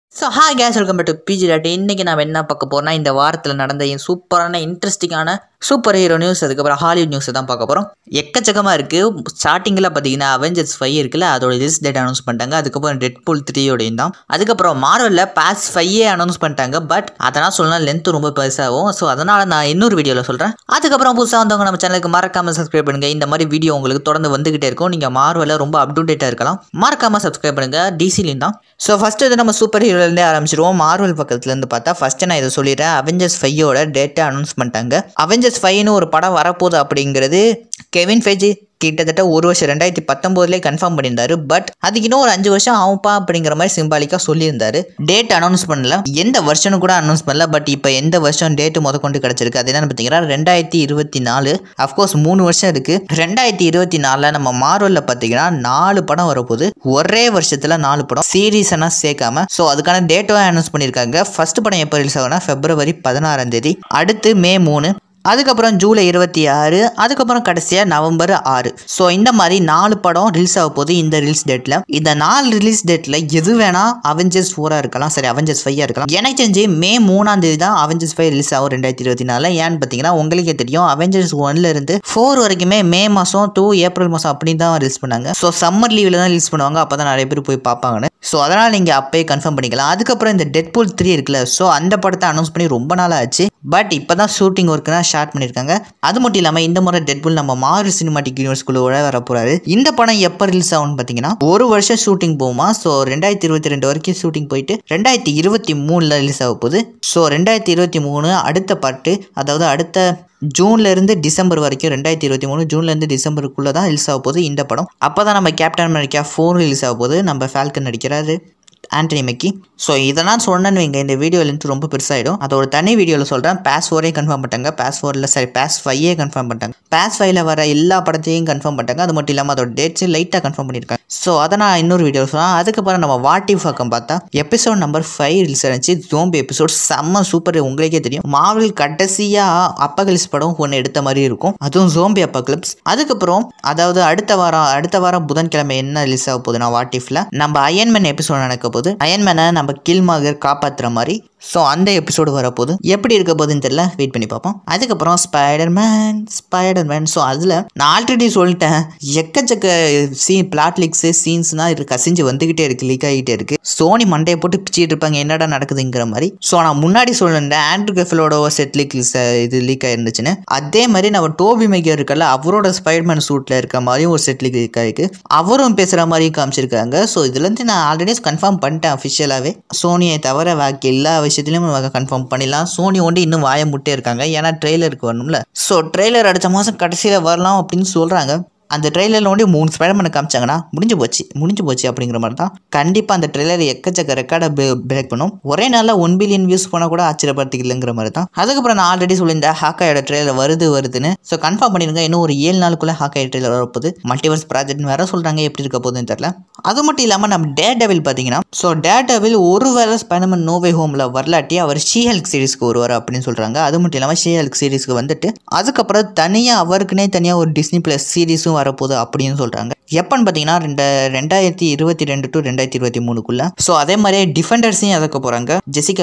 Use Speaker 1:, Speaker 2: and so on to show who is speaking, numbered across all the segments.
Speaker 1: so hi guys welcome to PG dot இன்றைக்கி நான் என்ன பார்க்க போகிறோம்னா இந்த வாரத்தில் நடந்த என் சூப்பரான இன்ட்ரெஸ்டிங்கான சூப்பர் ஹீரோ நியூஸ் அதுக்கப்புறம் ஹாலிவுட் நியூஸை தான் பார்க்க போகிறோம் எக்கச்சக்கமாக இருக்குது ஸ்டார்டிங்கில் பார்த்தீங்கன்னா அவெஞ்சர்ஸ் ஃபைவ் இருக்குல்ல அதோட ரிலீஸ் டேட் அனௌன்ஸ் பண்ணிட்டாங்க அதுக்கப்புறம் டெட் புல் த்ரீயோடையும் தான் அதுக்கப்புறம் மார்வலில் பாஸ் ஃபையே அனௌன்ஸ் பண்ணிட்டாங்க பட் அதெல்லாம் சொல்லலாம் லென்த் ரொம்ப பெருசாகும் ஸோ அதனால் நான் இன்னொரு வீடியோவில் சொல்கிறேன் அதுக்கப்புறம் புதுசாக வந்தவங்க நம்ம சேனலுக்கு மறக்காமல் சப்ஸ்கிரைப் பண்ணுங்கள் இந்த மாதிரி வீடியோ உங்களுக்கு தொடர்ந்து வந்துகிட்டே இருக்கும் நீங்கள் மார்வலில் ரொம்ப அப் டு டேட்டாக இருக்கலாம் மறக்காமல் சப்ஸ்கிரைப் பண்ணுங்கள் டிசிலையும் தான் ஸோ ஃபஸ்ட்டு இது நம்ம சூப்பர் ஹீரோலேருந்தே ஆரம்பிச்சிருவோம் மார்வல் பக்கத்துலேருந்து பார்த்தா ஃபஸ்ட்டு நான் இதை சொல்லிடுறேன் அவெஞ்சர்ஸ் ஃபையோட டேட்டா அனௌன்ஸ் பண்ணிட்டாங்க அவெஞ்சர்ஸ் ஃபைவ்னு ஒரு படம் வரப்போகுது அப்படிங்கிறது கெவின் ஃபெஜி கிட்டத்தட்ட ஒரு வருஷம் ரெண்டாயிரத்தி பத்தொம்போதுலேயே கன்ஃபார்ம் பண்ணியிருந்தாரு பட் அதுக்கு இன்னும் ஒரு அஞ்சு வருஷம் ஆகும்ப்பா அப்படிங்கிற மாதிரி சிம்பாலிக்காக சொல்லியிருந்தாரு டேட் அனௌன்ஸ் பண்ணல எந்த வருஷம்னு கூட அனௌன்ஸ் பண்ணல பட் இப்போ எந்த வருஷம் டேட்டு முத கொண்டு கிடச்சிருக்கு அது என்னன்னு பார்த்தீங்கன்னா ரெண்டாயிரத்தி இருபத்தி நாலு அஃப்கோர்ஸ் மூணு வருஷம் இருக்குது ரெண்டாயிரத்தி இருபத்தி நாலில் நம்ம மார்வலில் பார்த்தீங்கன்னா நாலு படம் வரப்போகுது ஒரே வருஷத்தில் நாலு படம் சீரீஸனாக சேர்க்காம ஸோ அதுக்கான டேட்டும் அனௌன்ஸ் பண்ணியிருக்காங்க ஃபர்ஸ்ட் படம் எப்போ ரிலீஸ் ஆகும்னா ஃபெப்ரவரி பதினாறாம் தேதி அடுத்து மே மூணு அதுக்கப்புறம் ஜூலை இருபத்தி ஆறு அதுக்கப்புறம் கடைசியாக நவம்பர் ஆறு ஸோ இந்த மாதிரி நாலு படம் ரிலீஸ் ஆக போகுது இந்த ரிலீஸ் டேட்டில் இந்த நாலு ரிலீஸ் டேட்டில் எது வேணால் அவெஞ்சர்ஸ் ஃபோராக இருக்கலாம் சரி அவெஞ்சர்ஸ் ஃபைவாக இருக்கலாம் எனக்கு தெரிஞ்சு மே மூணாம் தேதி தான் அவெஞ்சர்ஸ் ஃபைவ் ரிலீஸ் ஆகும் ரெண்டாயிரத்தி இருபத்தி நாலு ஏன்னு பார்த்தீங்கன்னா உங்களுக்கே தெரியும் அவெஞ்சர்ஸ் ஒன்ல இருந்து ஃபோர் வரைக்குமே மே மாதம் டூ ஏப்ரல் மாதம் அப்படி தான் ரிலீஸ் பண்ணாங்க ஸோ சம்மர் லீவில் தான் ரிலீஸ் பண்ணுவாங்க அப்போ தான் நிறைய பேர் போய் பார்ப்பாங்கன்னு ஸோ அதனால் நீங்கள் அப்பயே கன்ஃபார்ம் பண்ணிக்கலாம் அதுக்கப்புறம் இந்த டெட்பூல் த்ரீ இருக்குல்ல ஸோ அந்த படத்தை அனௌன்ஸ் பண்ணி ரொம்ப நாள் ஆச்சு பட் இப்போ தான் ஷூட்டிங் ஒர்க்குனா ஸ்டார்ட் பண்ணியிருக்காங்க அது மட்டும் இல்லாமல் இந்த முறை டெட்புல் நம்ம மாறு சினிமாட்டிக் யூனிவர்ஸ்குள்ளே வர போகிறாரு இந்த படம் எப்போ ரிலீஸ் ஆகும்னு பார்த்தீங்கன்னா ஒரு வருஷம் ஷூட்டிங் போகுமா ஸோ ரெண்டாயிரத்தி இருபத்தி ரெண்டு வரைக்கும் ஷூட்டிங் போயிட்டு ரெண்டாயிரத்தி இருபத்தி மூணில் ரிலீஸ் ஆக போகுது ஸோ ரெண்டாயிரத்தி இருபத்தி மூணு அடுத்த பாட்டு அதாவது அடுத்த ஜூன்ல இருந்து டிசம்பர் வரைக்கும் ரெண்டாயிரத்தி இருபத்தி மூணு ஜூன்ல இருந்து டிசம்பருக்குள்ள தான் ரிலீஸ் ஆக போகுது இந்த படம் அப்போ தான் நம்ம கேப்டன் அமெரிக்கா ஃபோர் ரிலீஸ் ஆக போகுது நம்ம ஃபால்கன் நடிக்கிறாரு ஆண்டனி மெக்கி ஸோ இதெல்லாம் சொன்னேன்னு வைங்க இந்த வீடியோ லென்த் ரொம்ப பெருசாகிடும் அதை ஒரு தனி வீடியோவில் சொல்கிறேன் பேஸ் ஃபோரே கன்ஃபார்ம் பண்ணிட்டாங்க பேஸ் ஃபோரில் சரி பேஸ் ஃபைவே கன்ஃபார்ம் பண்ணிட்டாங்க பேஸ் ஃபைவ்ல வர எல்லா படத்தையும் கன்ஃபார்ம் பண்ணிட்டாங்க அது மட்டும் இல்லாமல் அதோட டேட்ஸு லைட்டாக கன்ஃபார்ம் பண்ணியிருக்காங்க ஸோ அதை நான் இன்னொரு வீடியோவில் சொன்னேன் அதுக்கப்புறம் நம்ம வாட்டி பக்கம் பார்த்தா எபிசோட் நம்பர் ஃபைவ் ரிலீஸ் ஆனிச்சு ஜோம்பி எபிசோட் செம்ம சூப்பர் உங்களுக்கே தெரியும் மாவல் கடைசியாக அப்பகலிஸ் படம் ஒன்று எடுத்த மாதிரி இருக்கும் அதுவும் ஜோம்பி அப்பகலிப்ஸ் அதுக்கப்புறம் அதாவது அடுத்த வாரம் அடுத்த வாரம் புதன்கிழமை என்ன ரிலீஸ் ஆக போகுதுன்னா வாட்டிஃபில் நம்ம அயன்மேன் எபிசோட் நடக்க போகுது அயன்மேனை நம்ம கில்மாகர் காப்பாற்றுற மாதிரி ஸோ அந்த எபிசோடு வரப்போகுது எப்படி இருக்க போகுதுன்னு தெரியல வெயிட் பண்ணி பார்ப்போம் அதுக்கப்புறம் Spider-Man Spider-Man so அதில் நான் ஆல்ரெடி சொல்லிட்டேன் எக்கச்சக்க சீன் பிளாட் லீக்ஸு சீன்ஸ்னால் இருக்கு கசிஞ்சு வந்துக்கிட்டே இருக்குது லீக் ஆகிட்டே இருக்குது சோனி மண்டையை போட்டு பிச்சிட்டு இருப்பாங்க என்னடா நடக்குதுங்கிற மாதிரி ஸோ நான் முன்னாடி சொல்லியிருந்தேன் ஆண்ட்ரு கெஃபிலோட செட் லீக் இது லீக் ஆயிருந்துச்சுன்னு அதே மாதிரி நம்ம டோபி மைக்கர் இருக்கல அவரோட ஸ்பைடர்மேன் சூட்டில் இருக்க மாதிரியும் ஒரு செட் லீக் லீக் ஆகிருக்கு அவரும் பேசுகிற மாதிரி காமிச்சிருக்காங்க ஸோ இதுலேருந்து நான் ஆல்ரெடி கன்ஃபார்ம் பண்ணிட்டேன் அஃபிஷியலாகவே சோனியை தவிர பாக்கி எல்லா விஷயத்துலையும் கன்ஃபார்ம் பண்ணிடலாம் சோனி ஒண்டி இன்னும் வாய முட்டே இருக்காங்க ஏன்னா ட்ரெய்லருக்கு வரணும்ல ஸோ ட்ரெய்லர் அடுத்த மாதம் கடைசியில் வரலாம் அப்படின்னு சொல்கிறாங்க அந்த ட்ரெய்லரில் ஒண்டி மூணு ஸ்பைடர்மேனை காமிச்சாங்கன்னா முடிஞ்சு போச்சு முடிஞ்சு போச்சு அப்படிங்கிற மாதிரி தான் கண்டிப்பாக அந்த ட்ரெய்லர் எக்கச்சக்க ரெக்கார்டை பிரேக் பண்ணும் ஒரே நாளில் ஒன் பில்லியன் வியூஸ் போனால் கூட ஆச்சரியப்படுத்திக்கலங்கிற மாதிரி தான் அதுக்கப்புறம் நான் ஆல்ரெடி சொல்லியிருந்தேன் ஹாக்காயோட ட்ரெய்லர் வருது வருதுன்னு ஸோ கன்ஃபார்ம் பண்ணிருங்க இன்னும் ஒரு ஏழு நாளுக்குள்ளே ஹாக்காய் ட்ரெய்லர் வரப்போகுது மல்டிவர்ஸ் ப்ராஜெக்ட்னு வேற சொல்கிறாங்க எப்படி இருக்க போகுதுன்னு தெரில அது மட்டும் இல்லாமல் நம்ம டே டெவில் பார்த்தீங்கன்னா ஸோ டே டெவில் ஒரு வேளை ஸ்பைடர்மேன் நோவே ஹோமில் வரலாட்டி அவர் ஷீஹெல்க் சீரிஸ்க்கு வருவார் அப்படின்னு சொல்கிறாங்க அது மட்டும் இல்லாமல் ஷீஹெல்க் சீரிஸ்க்கு வந்துட்டு அதுக்கப்புறம் தனியாக அவருக்குனே தனியாக ஒரு டிஸ்னி ப்ளஸ் சீரிஸும் வரப்போகுது அப்படின்னு சொல்கிறாங்க எப்போன்னு பார்த்தீங்கன்னா ரெண்டு ரெண்டாயிரத்தி இருபத்தி ரெண்டு டு ரெண்டாயிரத்தி இருபத்தி மூணுக்குள்ள ஸோ அதே மாதிரியே டிஃபெண்டர்ஸையும் இறக்க போகிறாங்க Jessica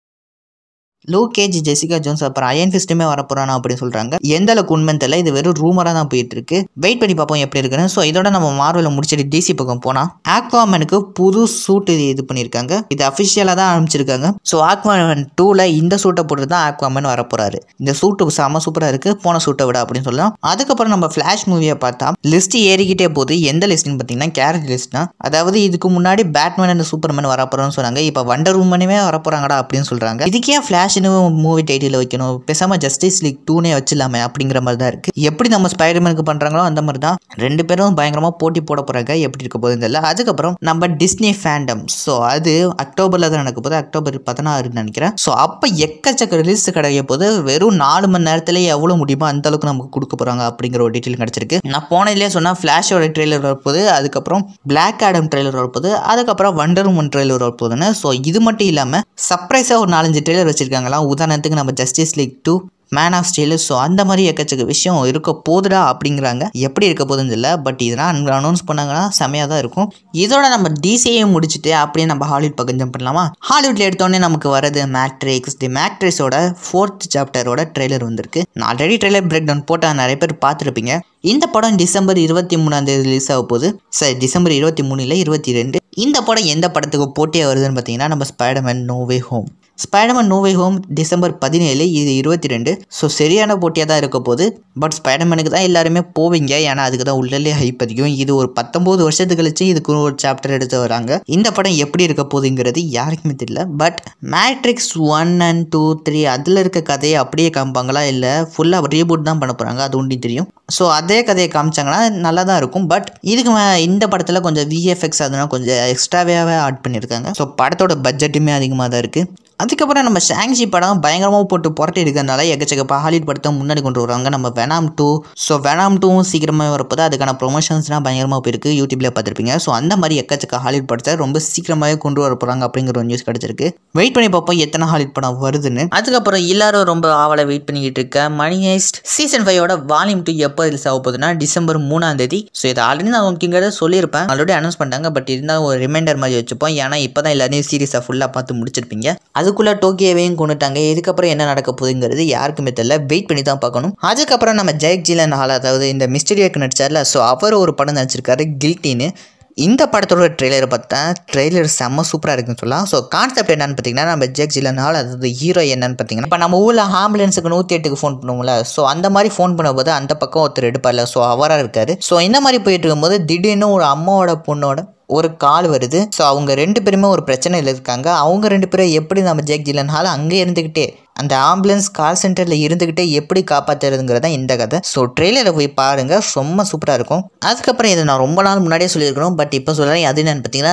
Speaker 1: Luke Cage Jessica Jones அப்புறம் அயன் ஃபிஸ்ட்டுமே வரப்போறானா அப்படின்னு சொல்றாங்க எந்த அளவுக்கு உண்மைன்னு தெரியல இது வெறும் ரூமராக தான் போயிட்டு இருக்கு வெயிட் பண்ணி பார்ப்போம் எப்படி இருக்குன்னு ஸோ இதோட நம்ம மார்வலில் முடிச்சிட்டு டிசி பக்கம் போனா ஆக்வாமனுக்கு புது சூட் இது பண்ணியிருக்காங்க இது அஃபிஷியலாக தான் ஆரம்பிச்சிருக்காங்க ஸோ ஆக்வாமன் டூவில் இந்த சூட்டை போட்டு தான் ஆக்வாமன் வரப்போறாரு இந்த சூட்டு செம சூப்பராக இருக்கு போன சூட்டை விட அப்படின்னு சொல்லலாம் அதுக்கப்புறம் நம்ம ஃப்ளாஷ் மூவியை பார்த்தா லிஸ்ட் ஏறிக்கிட்டே போகுது எந்த லிஸ்ட்னு பார்த்தீங்கன்னா கேரட் லிஸ்ட்னா அதாவது இதுக்கு முன்னாடி பேட்மேன் அண்ட் சூப்பர்மேன் வரப்போறோம்னு சொன்னாங்க இப்போ வண்டர் உமனுமே வரப்போறாங்கடா அப்படின்னு சொல்றாங்க இதுக்கே ஃப்ளாஷ் ஃப்ளாஷ்னு மூவி டைட்டில் வைக்கணும் பேசாமல் ஜஸ்டிஸ் லீக் டூனே வச்சிடலாமே அப்படிங்கிற மாதிரி தான் இருக்குது எப்படி நம்ம ஸ்பைடர்மேனுக்கு பண்ணுறாங்களோ அந்த மாதிரி தான் ரெண்டு பேரும் பயங்கரமாக போட்டி போட போகிறாங்க எப்படி இருக்க போகுது தெரியல அதுக்கப்புறம் நம்ம டிஸ்னி ஃபேண்டம் ஸோ அது அக்டோபரில் தான் நடக்க போகுது அக்டோபர் பதினாறுன்னு நினைக்கிறேன் ஸோ அப்போ எக்கச்சக்க ரிலீஸ் கிடைக்க போது வெறும் நாலு மணி நேரத்துலேயே எவ்வளோ முடியுமோ அந்த அளவுக்கு நமக்கு கொடுக்க போகிறாங்க அப்படிங்கிற ஒரு டீட்டெயில் கிடச்சிருக்கு நான் போனதுலேயே சொன்னால் ஃப்ளாஷோட ட்ரெய்லர் வரப்போகுது அதுக்கப்புறம் பிளாக் ஆடம் ட்ரெய்லர் வரப்போகுது அதுக்கப்புறம் வண்டர் உமன் ட்ரெய்லர் வரப்போகுதுன்னு ஸோ இது மட்டும் இல்லாமல் சர்ப்ரைஸாக ஒரு நாலஞ்சு ட்ரெய்லர் வச்சிருக்காங்களா உதாரணத்துக்கு நம்ம Justice League two Man of Steel so அந்த மாதிரி எக்கச்சக்க விஷயம் இருக்க போகுதுடா அப்படிங்கிறாங்க எப்படி இருக்க போகுதுன்னு இல்லை பட் இதெல்லாம் அனௌன்ஸ் பண்ணாங்கன்னா செமையாக தான் இருக்கும் இதோட நம்ம டிசியை முடிச்சுட்டு அப்படியே நம்ம ஹாலிவுட் பக்கம் ஜம்ப் பண்ணலாமா ஹாலிவுட்ல எடுத்தோடனே நமக்கு வரது மேட்ரிக்ஸ் தி மேட்ரிக்ஸோட ஃபோர்த் சாப்டரோட ட்ரெய்லர் வந்திருக்கு நான் ஆல்ரெடி ட்ரெய்லர் பிரேக் டவுன் போட்டால் நிறைய பேர் பார்த்துருப்பீங்க இந்த படம் டிசம்பர் இருபத்தி மூணாம் தேதி ரிலீஸ் ஆக போகுது சரி டிசம்பர் இருபத்தி மூணுல இருபத்தி ரெண்டு இந்த படம் எந்த படத்துக்கு போட்டியாக வருதுன்னு பார்த்தீங்கன்னா நம்ம Spiderman no way Home Spiderman no way Home December பதினேழு இது இருபத்தி ரெண்டு ஸோ சரியான போட்டியாக தான் இருக்க போகுது பட் ஸ்பைடர்மேனுக்கு தான் எல்லாருமே போவீங்க ஏன்னா அதுக்கு தான் உள்ளே ஹைப் அதிகம் இது ஒரு பத்தொம்போது வருஷத்துக்கு கழிச்சு இதுக்கு ஒரு சாப்டர் எடுத்து வராங்க இந்த படம் எப்படி இருக்க போகுதுங்கிறது யாருக்குமே தெரியல but Matrix one and two three அதில் இருக்க கதையை அப்படியே காமிப்பாங்களா இல்லை ஃபுல்லாக ரீபூட் தான் பண்ண போகிறாங்க அது ஒன்றும் தெரியும் ஸோ அதே கதையை காமிச்சாங்கன்னா நல்லா தான் இருக்கும் பட் இதுக்கு மே இந்த படத்தில் கொஞ்சம் விஎஃப்எக்ஸ் அதெல்லாம் கொஞ்சம் எக்ஸ்ட்ராவே ஆட் பண்ணியிருக்காங்க ஸோ படத்தோட பட்ஜெட்டுமே அதிகமாக தான் இருக்குது அதுக்கப்புறம் நம்ம ஷாங்ஷி படம் பயங்கரமாக போட்டு புரட்டி இருக்கிறதுனால எக்கச்சக்க ஹாலிவுட் படத்தை முன்னாடி கொண்டு வருவாங்க நம்ம வெனாம் டூ ஸோ வெனாம் டூவும் சீக்கிரமாக வரப்போது அதுக்கான ப்ரொமோஷன்ஸ்லாம் பயங்கரமாக போயிருக்கு யூடியூப்ல பார்த்துருப்பீங்க ஸோ அந்த மாதிரி எக்கச்சக்க ஹாலிவுட் படத்தை ரொம்ப சீக்கிரமாகவே கொண்டு வர போகிறாங்க அப்படிங்கிற ஒரு நியூஸ் கிடச்சிருக்கு வெயிட் பண்ணி பார்ப்போம் எத்தனை ஹாலிவுட் படம் வருதுன்னு அதுக்கப்புறம் எல்லாரும் ரொம்ப ஆவலை வெயிட் பண்ணிக்கிட்டு இருக்க மணி ஹேஸ்ட் சீசன் ஃபைவோட வால்யூம் டூ எப்போ ரிலீஸ் ஆக போகுதுன்னா டிசம்பர் மூணாம் தேதி ஸோ இதை ஆல்ரெடி நான் உங்களுக்கு சொல்லியிருப்பேன் ஆல்ரெடி அனௌன்ஸ் பண்ணிட்டாங்க பட் இருந்தாலும் ஒரு ரிமைண்டர் மாதிரி வச்சுப்போம் ஏன்னா இப்போ தான் எல்லாரையும் சீரியஸாக ஃபுல்லாக பார்த்து முடிச்சிருப்பீங்க அதுக்குள்ளே டோக்கியோவையும் கொண்டுட்டாங்க இதுக்கப்புறம் என்ன நடக்க போகுதுங்கிறது யாருக்குமே தெரியல வெயிட் பண்ணி தான் பார்க்கணும் அதுக்கப்புறம் நம்ம ஜெயக் ஜிலன் ஹால் அதாவது இந்த மிஸ்டரியாக்கு நடிச்சார்ல ஸோ அவர் ஒரு படம் நடிச்சிருக்காரு கில்ட்டின்னு இந்த படத்தோட ட்ரெய்லரை பார்த்தா ட்ரெய்லர் செம்ம சூப்பராக இருக்குன்னு சொல்லலாம் ஸோ கான்செப்ட் என்னன்னு பார்த்தீங்கன்னா நம்ம ஜெக் ஜிலனால் அதாவது ஹீரோ என்னன்னு பார்த்தீங்கன்னா இப்போ நம்ம ஊரில் ஆம்புலன்ஸுக்கு நூற்றி எட்டுக்கு ஃபோன் பண்ணுவோம்ல ஸோ அந்த மாதிரி ஃபோன் பண்ணும்போது அந்த பக்கம் ஒருத்தர் எடுப்பார்ல ஸோ அவராக இருக்காரு ஸோ இந்த மாதிரி போயிட்டு இருக்கும்போது திடீர்னு ஒரு அம்மாவோட பொண்ணோட ஒரு கால் வருது ஸோ அவங்க ரெண்டு பேருமே ஒரு பிரச்சனையில் இருக்காங்க அவங்க ரெண்டு பேரும் எப்படி நம்ம ஜெக் ஜிலன்ஹால் அங்கே இருந்துக்கிட்டே அந்த ஆம்புலன்ஸ் கால் சென்டரில் இருந்துக்கிட்டே எப்படி காப்பாற்றுறதுங்கிறது தான் இந்த கதை ஸோ ட்ரெய்லரை போய் பாருங்கள் ரொம்ப சூப்பராக இருக்கும் அதுக்கப்புறம் இதை நான் ரொம்ப நாள் முன்னாடியே சொல்லியிருக்கணும் பட் இப்போ சொல்கிறேன் அது என்னன்னு பார்த்தீங்கன்னா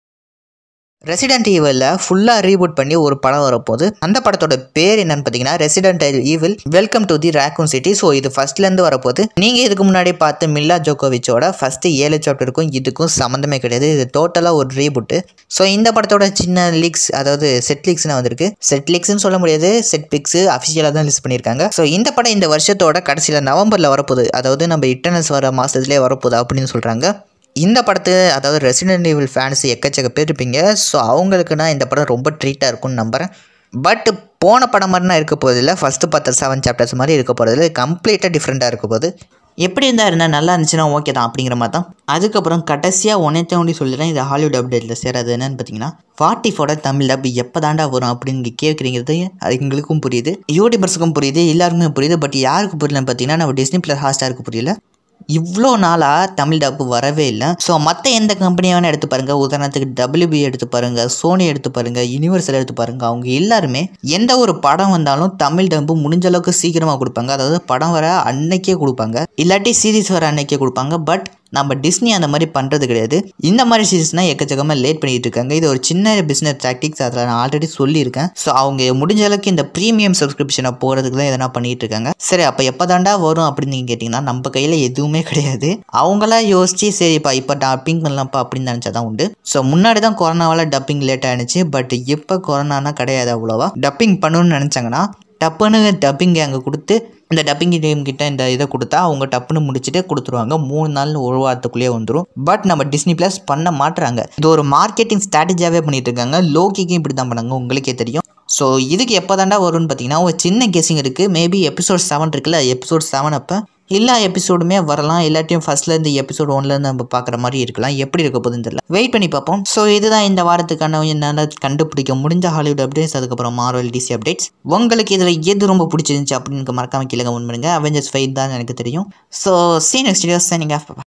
Speaker 1: ரெசிடென்ட் ஈவலில் ஃபுல்லாக ரீபூட் பண்ணி ஒரு படம் வரப்போகுது அந்த படத்தோட பேர் என்னன்னு பார்த்தீங்கன்னா Resident Evil Welcome to the Raccoon City so இது ஃபர்ஸ்ட்லேருந்து வரப்போகுது நீங்கள் இதுக்கு முன்னாடி பார்த்து மில்லா ஜோகோவிச்சோட ஃபஸ்ட்டு ஏழு சாப்டருக்கும் இதுக்கும் சம்மந்தமே கிடையாது இது டோட்டலாக ஒரு ரீபூட்டு ஸோ இந்த படத்தோட சின்ன லீக்ஸ் அதாவது செட் லீக்ஸ்னு வந்திருக்கு செட் லீக்ஸ்னு சொல்ல முடியாது செட் பிக்ஸ் அஃபிஷியலாக தான் லிஸ்ட் பண்ணியிருக்காங்க ஸோ இந்த படம் இந்த வருஷத்தோட கடைசியில் நவம்பரில் வரப்போகுது அதாவது நம்ம இட்டர்னல்ஸ் வர மாதத்துலேயே வரப்போகுது அப்படின்னு சொல்கிறாங்க இந்த படத்து அதாவது ரெசிடென்ட் ஈவில் ஃபேன்ஸ் எக்கச்சக்க பேர் இருப்பீங்க ஸோ அவங்களுக்குனா இந்த படம் ரொம்ப ட்ரீட்டாக இருக்கும்னு நம்புகிறேன் பட் போன படம் மாதிரினா இருக்க போதில்லை ஃபஸ்ட்டு பத்து செவன் சாப்டர்ஸ் மாதிரி இருக்க போகிறதுல கம்ப்ளீட்டாக டிஃப்ரெண்ட்டாக இருக்க போகுது எப்படி இருந்தால் இருந்தால் நல்லா இருந்துச்சுன்னா ஓகே தான் அப்படிங்கிற மாதிரி தான் அதுக்கப்புறம் கடைசியாக ஒன்னே ஒண்டி சொல்லிடுறேன் இது ஹாலிவுட் அப்டேட்டில் சேராது என்னன்னு பார்த்தீங்கன்னா ஃபார்ட்டிஃபோட தமிழ் டப் எப்போ தாண்டா வரும் அப்படின்னு கேட்குறீங்கிறது அது எங்களுக்கும் புரியுது யூடியூபர்ஸுக்கும் புரியுது எல்லாருக்குமே புரியுது பட் யாருக்கு புரியலன்னு பார்த்தீங்கன்னா நம்ம டிஸ்னி ப்ளஸ் ஹாஸ்டாருக்கு புரியல இவ்வளோ நாளாக தமிழ் டப்பு வரவே இல்லை ஸோ மற்ற எந்த கம்பெனியை வேணால் எடுத்து பாருங்கள் உதாரணத்துக்கு டபிள்யூபி எடுத்து பாருங்கள் சோனி எடுத்து பாருங்கள் யூனிவர்சல் எடுத்து பாருங்கள் அவங்க எல்லாருமே எந்த ஒரு படம் வந்தாலும் தமிழ் டப்பு முடிஞ்ச அளவுக்கு சீக்கிரமாக கொடுப்பாங்க அதாவது படம் வர அன்னைக்கே கொடுப்பாங்க இல்லாட்டி சீரிஸ் வர அன்னைக்கே கொடுப்பாங்க பட் நம்ம டிஸ்னி அந்த மாதிரி பண்ணுறது கிடையாது இந்த மாதிரி சீரிஸ்னால் எக்கச்சக்கமாக லேட் பண்ணிட்டு இருக்காங்க இது ஒரு சின்ன பிஸ்னஸ் டாக்டிக்ஸ் அதில் நான் ஆல்ரெடி சொல்லியிருக்கேன் ஸோ அவங்க முடிஞ்ச அளவுக்கு இந்த ப்ரீமியம் சப்ஸ்கிரிப்ஷனை போகிறதுக்கு தான் எதனா பண்ணிட்டு இருக்காங்க சரி அப்போ எப்போ தாண்டா வரும் அப்படின்னு நீங்கள் கேட்டிங்கன்னா நம்ம கையில் எதுவுமே கிடையாது அவங்களா யோசிச்சு சரிப்பா இப்போ டப்பிங் பண்ணலாம்ப்பா அப்படின்னு நினச்சா தான் உண்டு ஸோ முன்னாடி தான் கொரோனாவால் டப்பிங் லேட் ஆனிச்சு பட் இப்போ கொரோனானா கிடையாது அவ்வளோவா டப்பிங் பண்ணணும்னு நினச்சாங்கன்னா டப்புன்னு டப்பிங் அங்கே கொடுத்து இந்த டப்பிங் டீம் கிட்ட இந்த இதை கொடுத்தா அவங்க டப்புன்னு முடிச்சுட்டு கொடுத்துருவாங்க மூணு நாள் ஒரு வாரத்துக்குள்ளேயே வந்துடும் பட் நம்ம டிஸ்னி ப்ளஸ் பண்ண மாட்டுறாங்க இது ஒரு மார்க்கெட்டிங் ஸ்ட்ராட்டஜியாகவே பண்ணிட்டு இருக்காங்க லோக்கிக்கும் இப்படி தான் பண்ணாங்க உங்களுக்கே தெரியும் ஸோ இதுக்கு எப்போ தாண்டா வரும்னு பார்த்தீங்கன்னா ஒரு சின்ன கெஸிங் இருக்குது மேபி எபிசோட் செவன் இருக்குல்ல எபிசோட் செவன் அப்போ எல்லா எபிசோடுமே வரலாம் எல்லாத்தையும் ஃபர்ஸ்ட்லேருந்து எபிசோட் ஒன்லேருந்து நம்ம பார்க்குற மாதிரி இருக்கலாம் எப்படி இருக்க போகுதுன்னு தெரியல வெயிட் பண்ணி பார்ப்போம் ஸோ இதுதான் இந்த வாரத்துக்கான என்னால் கண்டுபிடிக்க முடிஞ்ச ஹாலிவுட் அப்டேட்ஸ் அதுக்கப்புறம் மார்வல் டிசி அப்டேட்ஸ் உங்களுக்கு இதில் எது ரொம்ப பிடிச்சிருந்துச்சு அப்படின்னு மறக்காம கீழே கமெண்ட் பண்ணுங்கள் அவெஞ்சர்ஸ் ஃபைட் தான் எனக்கு தெரியும் so see next video signing of